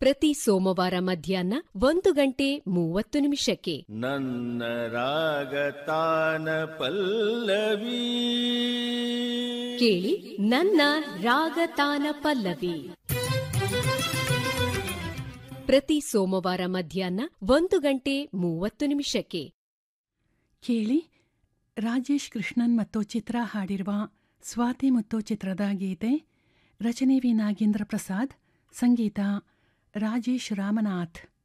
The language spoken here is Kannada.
ಪ್ರತಿ ಸೋಮವಾರ ಮಧ್ಯಾಹ್ನ ಒಂದು ಗಂಟೆ ಮೂವತ್ತು ನಿಮಿಷಕ್ಕೆ ನನ್ನ ರಾಗತಾನ ಪಲ್ಲವಿ ಕೇಳಿ ನನ್ನ ರಾಗತಾನ ಪಲ್ಲವಿ ಪ್ರತಿ ಸೋಮವಾರ ಮಧ್ಯಾಹ್ನ ಒಂದು ಗಂಟೆ ಮೂವತ್ತು ನಿಮಿಷಕ್ಕೆ ಕೇಳಿ ರಾಜೇಶ್ ಕೃಷ್ಣನ್ ಮತ್ತು ಚಿತ್ರ ಹಾಡಿರುವ ಸ್ವಾತಿ ಮತ್ತು ಚಿತ್ರದ ಗೀತೆ ರಚನೆ ವಿ ನಾಗೇಂದ್ರ ಪ್ರಸಾದ್ ಸಂಗೀತ ರಾಜೇಶ್ ರಾಮನಾಥ್